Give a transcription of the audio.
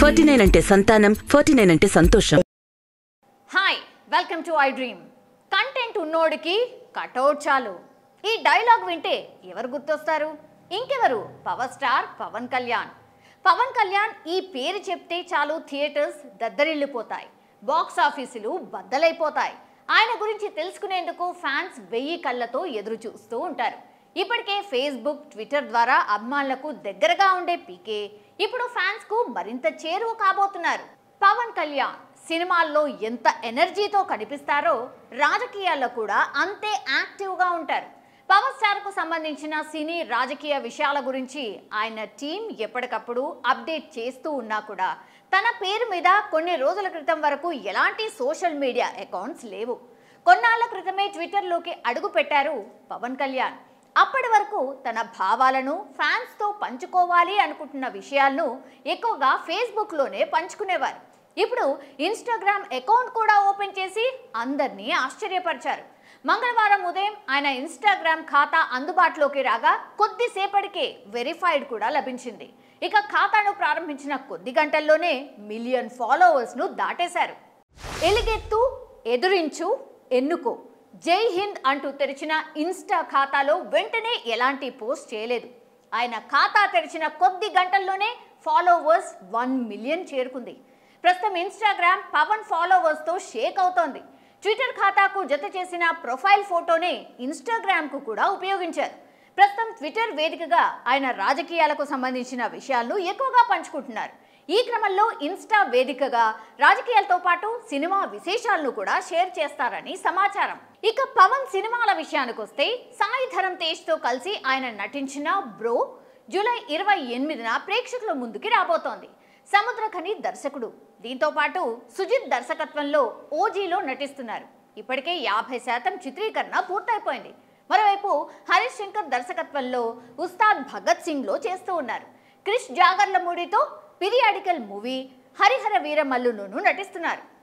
forty nine అంటే సంతానం forty nine అంటే సంతోషం hi welcome to I dream content ఉన్నోడికి కటౌట్ చాలు ఈ డైలాగ్ వింటే ఎవరు గుర్తొస్తారు ఇంకెవరు పవర్ స్టార్ పవన్ కళ్యాణ్ పవన్ కళ్యాణ్ ఈ పేరు చెప్తే చాలు థియేటర్స్ దద్దరిల్లిపోతాయి బాక్స్ ఆఫీసులు బద్దలైపోతాయి ఆయన గురించి తెలుసుకునేందుకు ఫ్యాన్స్ వెయ్యి కళ్ళతో ఎదురు చూస్తూ ఉంటారు ఇప్పటికే ఫేస్బుక్ ట్విట్టర్ ద్వారా అభిమానులకు దగ్గరగా ఉండే పీకే ఇప్పుడు ఫ్యాన్స్ కు మరింత చేరువ కాబోతున్నారు పవన్ కళ్యాణ్ సినిమాల్లో ఎంత ఎనర్జీతో కనిపిస్తారో రాజకీయాల్లో కూడా అంతే యాక్టివ్గా ఉంటారు పవర్ స్టార్ కు సంబంధించిన సినీ రాజకీయ విషయాల గురించి ఆయన టీం ఎప్పటికప్పుడు అప్డేట్ చేస్తూ ఉన్నా కూడా తన పేరు మీద కొన్ని రోజుల క్రితం వరకు ఎలాంటి సోషల్ మీడియా అకౌంట్స్ లేవు కొన్నాళ్ల క్రితమే ట్విట్టర్లోకి అడుగు పెట్టారు పవన్ కళ్యాణ్ అప్పటి వరకు తన భావాలను ఫ్యాన్స్తో పంచుకోవాలి అనుకుంటున్న విషయాలను ఎక్కువగా ఫేస్బుక్లోనే పంచుకునేవారు ఇప్పుడు ఇన్స్టాగ్రామ్ అకౌంట్ కూడా ఓపెన్ చేసి అందరినీ ఆశ్చర్యపరిచారు మంగళవారం ఉదయం ఆయన ఇన్స్టాగ్రామ్ ఖాతా అందుబాటులోకి రాగా కొద్దిసేపటికే వెరిఫైడ్ కూడా లభించింది ఇక ఖాతాను ప్రారంభించిన కొద్ది గంటల్లోనే మిలియన్ ఫాలోవర్స్ను దాటేశారు ఎలుగెత్తు ఎదురించు ఎన్నుకో జై హింద్ అంటూ తెరిచిన ఇన్స్టా ఖాతాలో వెంటనే ఎలాంటి పోస్ట్ చేయలేదు ఆయన ఖాతా తెరిచిన కొద్ది గంటల్లోనే ఫాలోవర్స్ వన్ మిలియన్ చేరుకుంది ప్రస్తుతం ఇన్స్టాగ్రామ్ పవన్ ఫాలోవర్స్తో షేక్ అవుతోంది ట్విట్టర్ ఖాతాకు జత చేసిన ప్రొఫైల్ ఫోటోనే ఇన్స్టాగ్రామ్కు కూడా ఉపయోగించారు ప్రస్తుతం ట్విట్టర్ వేదికగా ఆయన రాజకీయాలకు సంబంధించిన విషయాలను ఎక్కువగా పంచుకుంటున్నారు ఈ క్రమంలో ఇన్స్టా వేదికగా రాజకీయాలతో పాటు సినిమా విశేషాలను కూడా షేర్ చేస్తారని సమాచారం ఇక పవన్ సినిమాల విషయానికి వస్తే సాయి ధరం తేజ్ తో కలిసి ఆయన నటించిన బ్రో జూలై ఇరవై ఎనిమిదిన ప్రేక్షకుల ముందుకి రాబోతోంది సముద్రఖని దర్శకుడు దీంతో పాటు సుజిత్ దర్శకత్వంలో ఓజీలో నటిస్తున్నారు ఇప్పటికే యాభై శాతం చిత్రీకరణ పూర్తయిపోయింది మరోవైపు హరీష్ శంకర్ దర్శకత్వంలో ఉస్తాద్ భగత్ సింగ్ లో చేస్తూ ఉన్నారు క్రిష్ జాగర్లమూడితో పిరియాడికల్ మూవీ హరిహర వీరమల్లులోనూ నటిస్తున్నారు